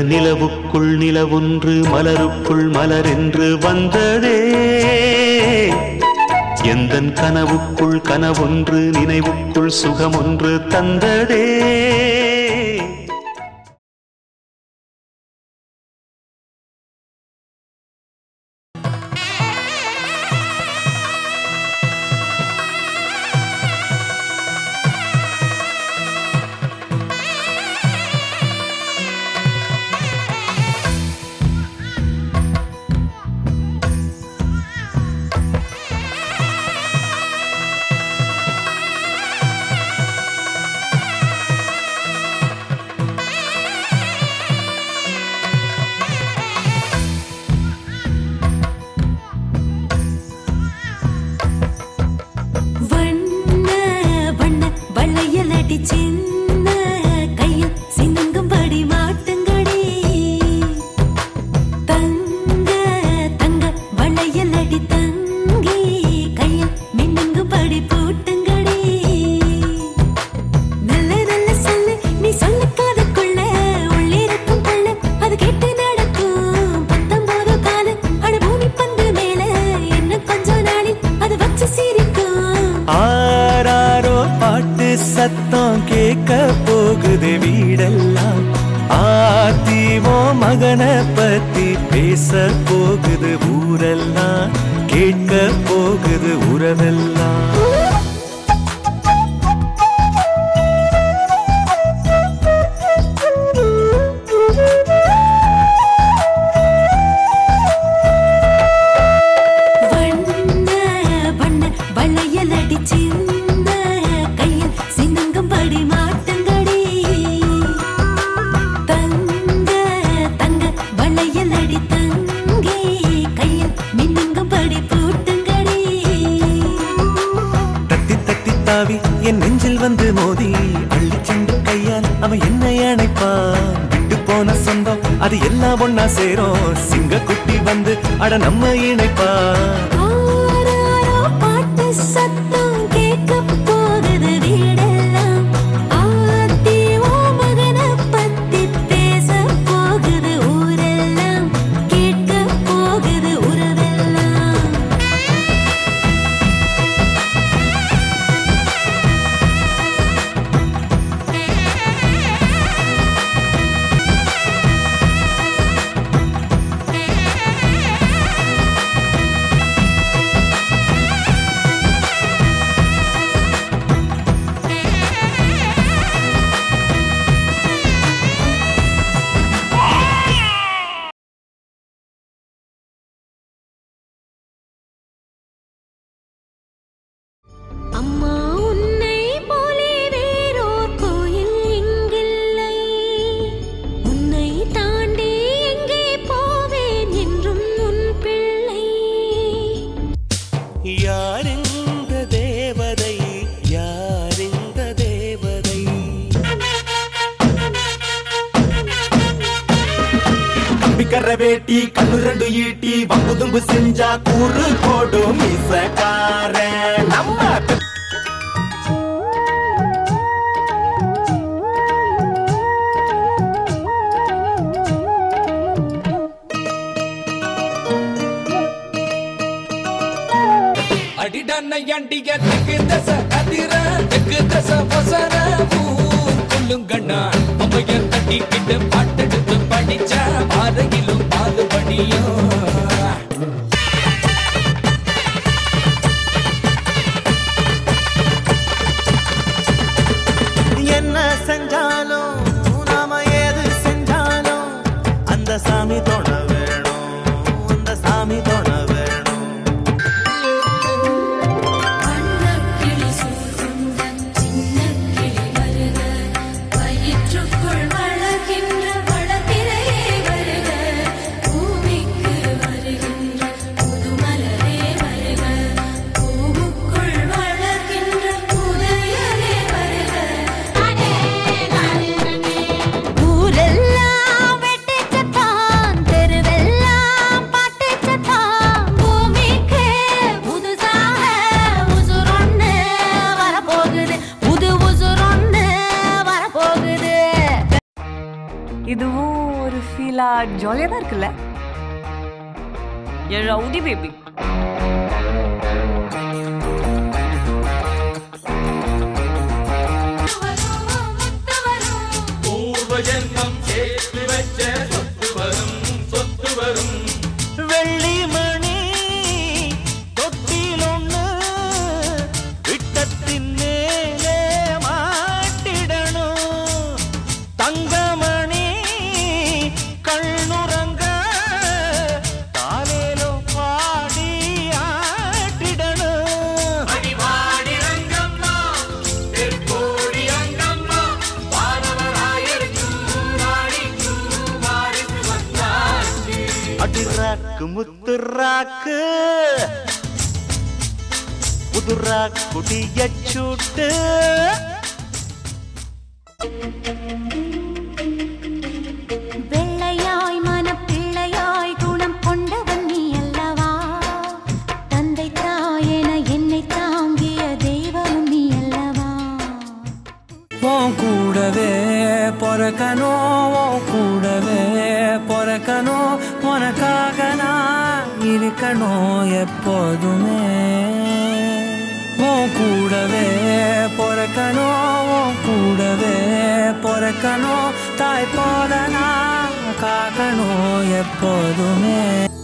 நிலவுக்குள் நிலவொன்று மலருக்குள் மலரென்று வந்ததே எந்தன் கனவுக்குள் கனவொன்று நினைவுக்குள் சுகமொன்று தந்ததே வண்ண வண்ண வளையல் அடி சின்ன கையில் சின்னங்கும்படி மாட்டுங்கடி தங்க தங்க வளையல் அடி தங்கி கையில் மின்னுங்கும்படி பூட்டுங்கடி நல்ல நல்ல சொல்லு நீ சொல்லுக்காதுக்குள்ள உள்ளிருக்கும் புள்ள அது கேட்டு நடக்கும் பத்தொன்பது காலு அட பூமி பந்து மேல என்ன கொஞ்ச நாளில் அது வச்சு சிரிக்கும் ஆராரோ பாட்டு சத்தம் கேட்க போகுது வீடெல்லாம் ஆத்திவோ மகனை பத்தி பேச போகுது ஊரெல்லாம் கேட்க போகுது உறவெல்லாம் வண்ண வண்ண வளையல் அடி சின்ன கையில் சின்னங்கும்படி மாட்டுங்கடி தங்க தங்க வளையல் அடி தங்கி கையில் மின்னுங்கும்படி பூட்டுங்கடி தட்டி தட்டி தாவி என் நெஞ்சில் வந்து மோதி அள்ளி சென்று கையால் அவன் என்னை அணைப்பான் விட்டு போன சொந்தம் அது எல்லாம் ஒன்னா சேரும் சிங்க குட்டி வந்து அட நம்ம இணைப்பான் ஆராரோ பாட்டு சத்தம் கேட்கப் போகுது வீடெல்லாம். ஆத்தி ஓ மகனைப் பத்தி பேசப் போகுது ஊரெல்லாம். கேட்கப் போகுது உறவெல்லாம். அம்மா உன்னை போலே வேறோர் கோயில் இங்கில்லை உன்னை தாண்டி எங்கே போவேன் என்றும் உன் பிள்ளை யார் இந்த தேவதை யார் இந்த தேவதை கம்பிக்கர வேட்டி கண்ணு ரெண்டு ஈட்டி வம்புதும்பு செஞ்சா கூறு போடும் மீசக்கார நம்ம அடிடான அண்டிய தெக்கு தச அதிர தெக்கு தச வசர கொல்லுங்கண்ணா அம்மைய தட்டிக்கிட்டு பாட்டெடுத்து படிச்ச பாதையிலும் பாது படியும் என்ன செஞ்சாலும் நாம ஏது செஞ்சாலும் அந்த சாமி தொண வேணும் அந்த சாமி தொண வேணும் வண்ணக்கிளி சூழ்ந்த சின்னக்கிளி வருக வயிற்றுக்குள் வளர்கின்ற வளத்திரையே வருக பூமிக்கு ஜாலியா தான் இருக்குல்ல என் ரவுடி பேபி பூர்வ ஜென்மம் சேர்த்து வச்ச சொத்து வரும் சொத்து வரும் வெள்ளிமணி தொட்டில் ஒண்ணு விட்டத்தின் மேலே மாட்டிடணும் தங்கமணி கண்ணுறங்க தாலேலோ பாடி ஆட்டிடணும் அடிவாடி ரங்கம்மா தெற்கோடி அங்கம்மா வானவராயிருக்கும் ராணிக்கும் வாரிசு வந்தாச்சு அடிராக்கு முத்துராக்கு புதுரா குடியச்சூட்டு வெள்ளையாய் மனப்பிள்ளையாய் குணம் கொண்டவன் நீ அல்லவா தந்தை தாயென என்னை தாங்கிய தெய்வம் நீ அல்லவா உன் கூடவே பொறக்கணும் உன் கூடவே பொறக்கணும் உனக்காக நான் இருக்கணும் எப்போதுமே உன் கூடவே பொறக்கணும் உன் கூடவே பொறக்கணும் தாய் போல நான் காக்கணும் எப்போதுமே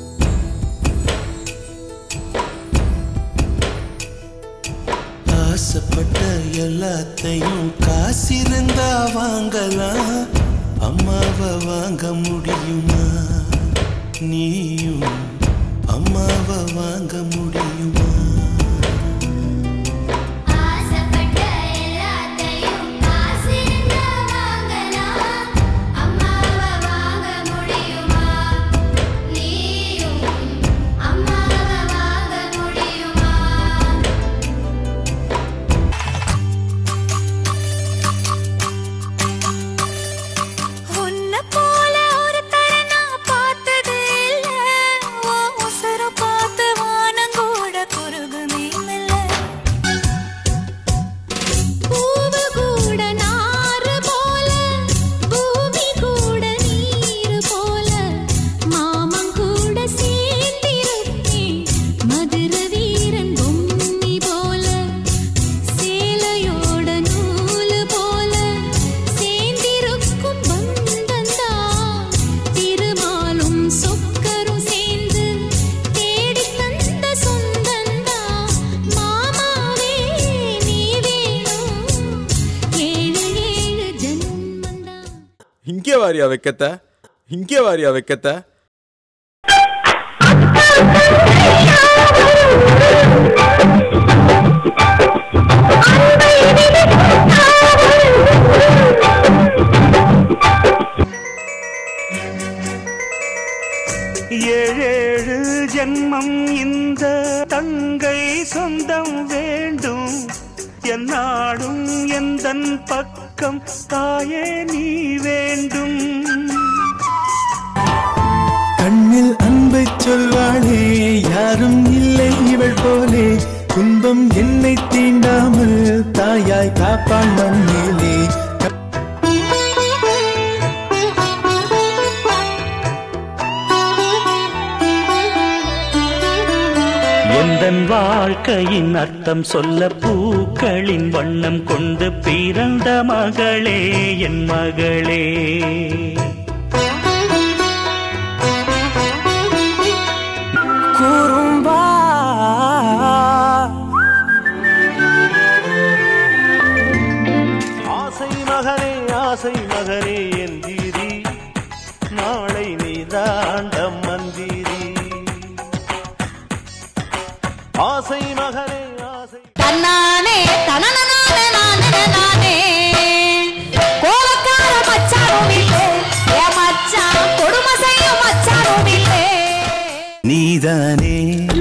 ஆசைப்பட்ட எல்லாத்தையும் காசிருந்தா வாங்கலாம் அம்மாவை வாங்க முடியுமா நீயும் அம்மாவை வாங்க முடியுமா ஆசைப்பட்ட எல்லாத்தையும் காசிருந்தா வாங்கலாம் அம்மாவை வாங்க முடியுமா நீயும் அம்மாவை வாங்க முடியுமா உன்னை போல ஒரு தர நான் பார்த்தது இல்ல உன் உசுர பார்த்து வானங்கூட குறுகுமே இல்ல பூவு கூட நாறு போல பூமி கூட நீரு போல மாமன் கூட சேர்ந்திருக்கேன் மதுர வீரன் பொம்மி போல சேலையோட நூலு போல சேர்ந்திருக்கும் பந்தந்தா திருமாலும் சொக்கரும் சேர்ந்து தேடி தந்த சொந்தந்தா மாமாவே நீ வேணும் ஏழு ஏழு ஜன்மந்தா இங்கே வாரியா வைக்கத்த இங்கே வாரியா வைக்கத்த ஏழேழு ஜென்மம் இந்த தங்கை சொந்தம் வேண்டும் என்னாடும் எந்தன் பக்கம் தாயே நீ வேண்டும் கண்ணில் அன்பை சொல்வாளே யாரும் இல்லை இவள் போலே துன்பம் என்னை தீண்டாமல் தாயாய் காப்பாள் மண்ணிலே எந்தன் வாழ்க்கையின் அர்த்தம் சொல்ல பூக்களின் வண்ணம் கொண்டு பிறந்த மகளே என் மகளே குறும்பா ஆசை மகனே ஆசை மகனே எந்திரி நாளை நீதாண்ட மந்திரி ஆசை மகனே ஆசை தன்னானே தனனனானே நானே நானே கோவக்கார மச்சானும் இல்லை என் மச்சான் கொடுமை செய்யும் மச்சானும் இல்லை நீதானே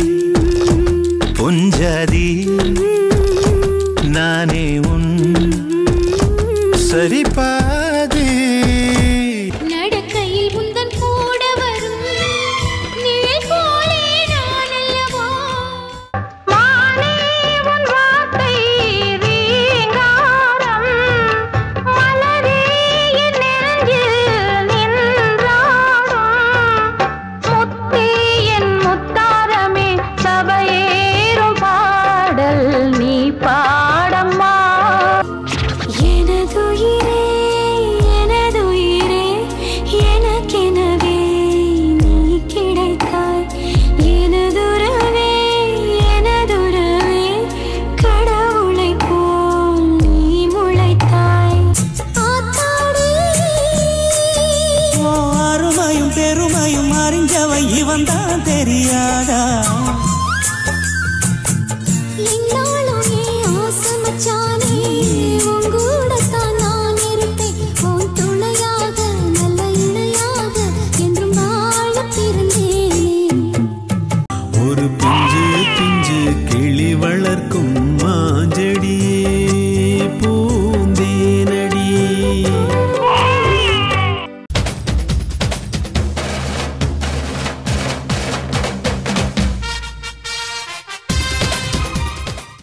பொஞ்சாதி நானே உன் சரிபாதி நடக்கையில் உந்தன் கூட வரும் நிழல் போலே நான் அல்லவா மானே உன் வார்த்தை ரீங்காரம் மலரே என் நெஞ்சில் நின்றாடும் பாடம்மா எனதுயிரே எனதுயிரே எனக்கெனவே நீ கிடைத்தாய் எனதுறவே எனதுறவே கடவுளை போல் நீ முளைத்தாய் ஆத்தாடி ஓ அருமையும் பெருமையும் அறிஞ்சவன் இவன் தான் தெரியாதா இன்னும்